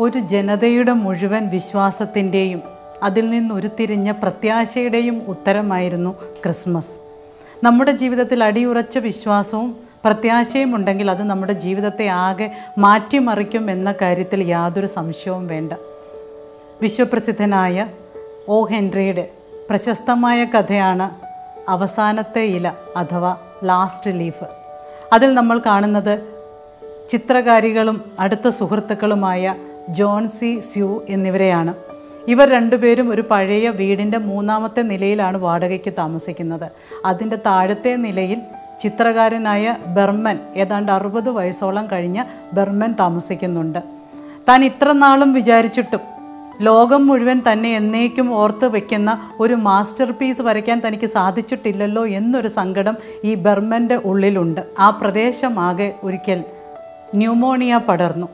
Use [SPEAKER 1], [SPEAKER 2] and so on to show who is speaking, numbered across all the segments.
[SPEAKER 1] ഒരു ജനതയുടെ മുഴുവൻ വിശ്വാസത്തിൻ്റെയും അതിൽ നിന്ന് ഉരുത്തിരിഞ്ഞ പ്രത്യാശയുടെയും ഉത്തരമായിരുന്നു ക്രിസ്മസ് നമ്മുടെ ജീവിതത്തിൽ അടിയുറച്ച വിശ്വാസവും പ്രത്യാശയും ഉണ്ടെങ്കിൽ അത് നമ്മുടെ ജീവിതത്തെ ആകെ മാറ്റിമറിക്കും എന്ന കാര്യത്തിൽ യാതൊരു സംശയവും വേണ്ട വിശ്വപ്രസിദ്ധനായ ഒ ഹെൻറിയുടെ പ്രശസ്തമായ കഥയാണ് അവസാനത്തെ ഇല അഥവാ ലാസ്റ്റ് ലീഫ് അതിൽ നമ്മൾ കാണുന്നത് ചിത്രകാരികളും അടുത്ത സുഹൃത്തുക്കളുമായ ജോൺ സി സ്യൂ എന്നിവരെയാണ് ഇവർ രണ്ടുപേരും ഒരു പഴയ വീടിൻ്റെ മൂന്നാമത്തെ നിലയിലാണ് വാടകയ്ക്ക് താമസിക്കുന്നത് അതിൻ്റെ താഴത്തെ നിലയിൽ ചിത്രകാരനായ ബർമൻ ഏതാണ്ട് അറുപത് വയസ്സോളം കഴിഞ്ഞ ബർമൻ താമസിക്കുന്നുണ്ട് താൻ ഇത്ര നാളും വിചാരിച്ചിട്ടും ലോകം മുഴുവൻ തന്നെ എന്നേക്കും ഓർത്ത് വയ്ക്കുന്ന ഒരു മാസ്റ്റർ പീസ് വരയ്ക്കാൻ തനിക്ക് സാധിച്ചിട്ടില്ലല്ലോ എന്നൊരു സങ്കടം ഈ ബർമൻ്റെ ഉള്ളിലുണ്ട് ആ പ്രദേശമാകെ ഒരിക്കൽ ന്യൂമോണിയ പടർന്നു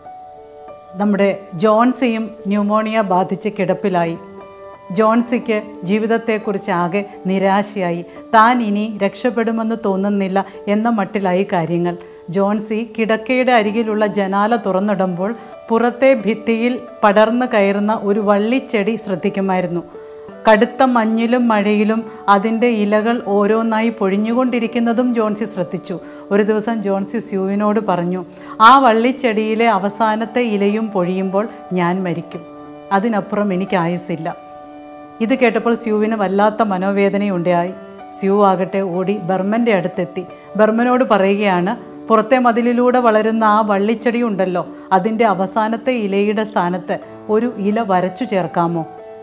[SPEAKER 1] നമ്മുടെ ജോൺസിയും ന്യൂമോണിയ ബാധിച്ച് കിടപ്പിലായി ജോൺസിക്ക് ജീവിതത്തെക്കുറിച്ച് ആകെ നിരാശയായി താൻ ഇനി രക്ഷപ്പെടുമെന്ന് തോന്നുന്നില്ല എന്ന മട്ടിലായി കാര്യങ്ങൾ ജോൺസി കിടക്കയുടെ അരികിലുള്ള ജനാല തുറന്നിടുമ്പോൾ പുറത്തെ ഭിത്തിയിൽ പടർന്നു കയറുന്ന ഒരു വള്ളിച്ചെടി ശ്രദ്ധിക്കുമായിരുന്നു കടുത്ത മഞ്ഞിലും മഴയിലും അതിൻ്റെ ഇലകൾ ഓരോന്നായി പൊഴിഞ്ഞുകൊണ്ടിരിക്കുന്നതും ജോൺസി ശ്രദ്ധിച്ചു ഒരു ദിവസം ജോൺസി സ്യൂവിനോട് പറഞ്ഞു ആ വള്ളിച്ചെടിയിലെ അവസാനത്തെ ഇലയും പൊഴിയുമ്പോൾ ഞാൻ മരിക്കും അതിനപ്പുറം എനിക്ക് ആയുസ്സില്ല ഇത് കേട്ടപ്പോൾ സ്യൂവിന് വല്ലാത്ത മനോവേദനയുണ്ടായി സ്യൂ ആകട്ടെ ഓടി ബർമൻ്റെ അടുത്തെത്തി ബർമനോട് പറയുകയാണ് പുറത്തെ മതിലിലൂടെ വളരുന്ന ആ വള്ളിച്ചെടി ഉണ്ടല്ലോ അതിൻ്റെ അവസാനത്തെ ഇലയുടെ സ്ഥാനത്ത് ഒരു ഇല വരച്ചു ചേർക്കാമോ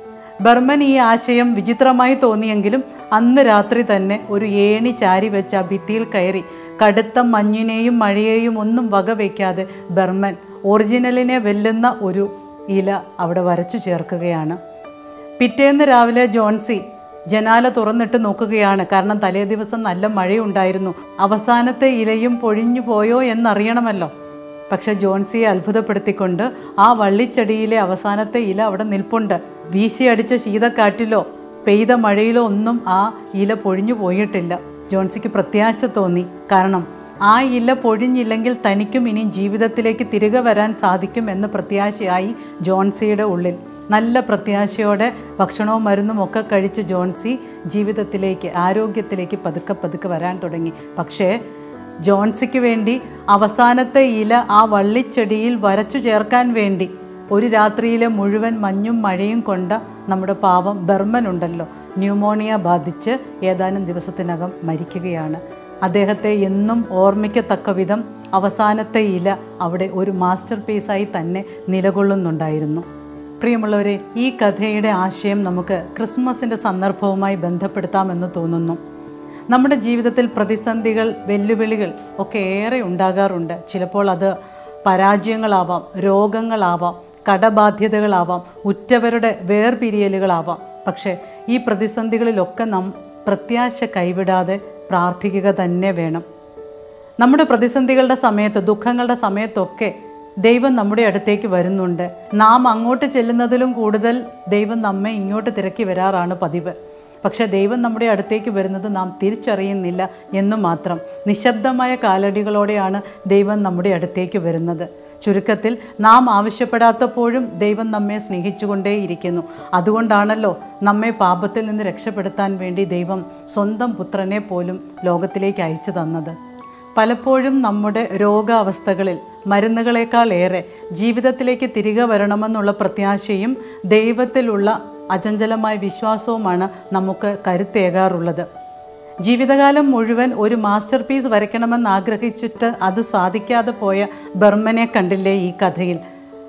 [SPEAKER 1] ബർമൻ ഈ ആശയം വിചിത്രമായി തോന്നിയെങ്കിലും അന്ന് രാത്രി തന്നെ ഒരു ഏണി ചാരി വെച്ച് ആ ഭിത്തിയിൽ കയറി കടുത്ത മഞ്ഞിനെയും മഴയെയും ഒന്നും വകവയ്ക്കാതെ ബർമൻ ഒറിജിനലിനെ വെല്ലുന്ന ഒരു ഇല അവിടെ വരച്ചു ചേർക്കുകയാണ് പിറ്റേന്ന് രാവിലെ ജോൺസി ജനാല തുറന്നിട്ട് നോക്കുകയാണ് കാരണം തലേ ദിവസം നല്ല മഴയുണ്ടായിരുന്നു അവസാനത്തെ ഇലയും പൊഴിഞ്ഞു പോയോ എന്നറിയണമല്ലോ പക്ഷെ ജോൺസിയെ അത്ഭുതപ്പെടുത്തിക്കൊണ്ട് ആ വള്ളിച്ചെടിയിലെ അവസാനത്തെ ഇല അവിടെ നിൽപ്പുണ്ട് വീശിയടിച്ച ശീതക്കാറ്റിലോ പെയ്ത മഴയിലോ ഒന്നും ആ ഇല പൊഴിഞ്ഞു പോയിട്ടില്ല ജോൺസിക്ക് പ്രത്യാശ തോന്നി കാരണം ആ ഇല പൊഴിഞ്ഞില്ലെങ്കിൽ തനിക്കും ഇനി ജീവിതത്തിലേക്ക് തിരികെ വരാൻ സാധിക്കും എന്ന പ്രത്യാശയായി ജോൺസിയുടെ ഉള്ളിൽ നല്ല പ്രത്യാശയോടെ ഭക്ഷണവും മരുന്നും ഒക്കെ കഴിച്ച് ജോൺസി ജീവിതത്തിലേക്ക് ആരോഗ്യത്തിലേക്ക് പതുക്കെ പതുക്കെ വരാൻ തുടങ്ങി പക്ഷേ ജോൺസിക്ക് വേണ്ടി അവസാനത്തെ ഇല ആ വള്ളിച്ചെടിയിൽ വരച്ചു ചേർക്കാൻ വേണ്ടി ഒരു രാത്രിയിലെ മുഴുവൻ മഞ്ഞും മഴയും കൊണ്ട നമ്മുടെ പാവം ബർമനുണ്ടല്ലോ ന്യൂമോണിയ ബാധിച്ച് ഏതാനും ദിവസത്തിനകം മരിക്കുകയാണ് അദ്ദേഹത്തെ എന്നും ഓർമ്മിക്കത്തക്ക വിധം അവസാനത്തെ ഇല അവിടെ ഒരു മാസ്റ്റർ പീസായി തന്നെ നിലകൊള്ളുന്നുണ്ടായിരുന്നു പ്രിയമുള്ളവരെ ഈ കഥയുടെ ആശയം നമുക്ക് ക്രിസ്മസിൻ്റെ സന്ദർഭവുമായി ബന്ധപ്പെടുത്താമെന്ന് തോന്നുന്നു നമ്മുടെ ജീവിതത്തിൽ പ്രതിസന്ധികൾ വെല്ലുവിളികൾ ഒക്കെ ഏറെ ഉണ്ടാകാറുണ്ട് ചിലപ്പോൾ അത് പരാജയങ്ങളാവാം രോഗങ്ങളാവാം കടബാധ്യതകളാവാം ഉറ്റവരുടെ വേർപിരിയലുകളാവാം പക്ഷേ ഈ പ്രതിസന്ധികളിലൊക്കെ നാം പ്രത്യാശ കൈവിടാതെ പ്രാർത്ഥിക്കുക തന്നെ വേണം നമ്മുടെ പ്രതിസന്ധികളുടെ സമയത്ത് ദുഃഖങ്ങളുടെ സമയത്തൊക്കെ ദൈവം നമ്മുടെ അടുത്തേക്ക് വരുന്നുണ്ട് നാം അങ്ങോട്ട് ചെല്ലുന്നതിലും കൂടുതൽ ദൈവം നമ്മെ ഇങ്ങോട്ട് തിരക്കി വരാറാണ് പതിവ് പക്ഷേ ദൈവം നമ്മുടെ അടുത്തേക്ക് വരുന്നത് നാം തിരിച്ചറിയുന്നില്ല എന്ന് മാത്രം നിശബ്ദമായ കാലടികളോടെയാണ് ദൈവം നമ്മുടെ അടുത്തേക്ക് വരുന്നത് ചുരുക്കത്തിൽ നാം ആവശ്യപ്പെടാത്തപ്പോഴും ദൈവം നമ്മെ സ്നേഹിച്ചുകൊണ്ടേയിരിക്കുന്നു അതുകൊണ്ടാണല്ലോ നമ്മെ പാപത്തിൽ നിന്ന് രക്ഷപ്പെടുത്താൻ വേണ്ടി ദൈവം സ്വന്തം പുത്രനെ പോലും ലോകത്തിലേക്ക് അയച്ചു തന്നത് പലപ്പോഴും നമ്മുടെ രോഗാവസ്ഥകളിൽ മരുന്നുകളേക്കാൾ ഏറെ ജീവിതത്തിലേക്ക് തിരികെ വരണമെന്നുള്ള പ്രത്യാശയും ദൈവത്തിലുള്ള അചഞ്ചലമായ വിശ്വാസവുമാണ് നമുക്ക് കരുത്തേകാറുള്ളത് ജീവിതകാലം മുഴുവൻ ഒരു മാസ്റ്റർ പീസ് വരയ്ക്കണമെന്ന് ആഗ്രഹിച്ചിട്ട് അത് സാധിക്കാതെ പോയ ബർമനെ കണ്ടില്ലേ ഈ കഥയിൽ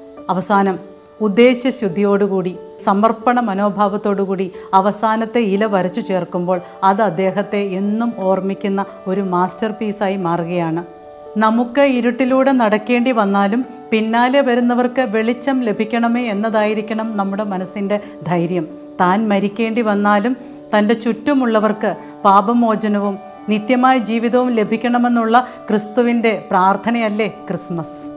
[SPEAKER 1] അവസാനം ഉദ്ദേശ്യശുദ്ധിയോടുകൂടി സമർപ്പണ മനോഭാവത്തോടുകൂടി അവസാനത്തെ ഇല വരച്ചു ചേർക്കുമ്പോൾ അത് അദ്ദേഹത്തെ എന്നും ഓർമ്മിക്കുന്ന ഒരു മാസ്റ്റർ പീസായി മാറുകയാണ് നമുക്ക് ഇരുട്ടിലൂടെ നടക്കേണ്ടി വന്നാലും പിന്നാലെ വരുന്നവർക്ക് വെളിച്ചം ലഭിക്കണമേ എന്നതായിരിക്കണം നമ്മുടെ മനസ്സിൻ്റെ ധൈര്യം താൻ മരിക്കേണ്ടി വന്നാലും തൻ്റെ ചുറ്റുമുള്ളവർക്ക് പാപമോചനവും നിത്യമായ ജീവിതവും ലഭിക്കണമെന്നുള്ള ക്രിസ്തുവിൻ്റെ പ്രാർത്ഥനയല്ലേ ക്രിസ്മസ്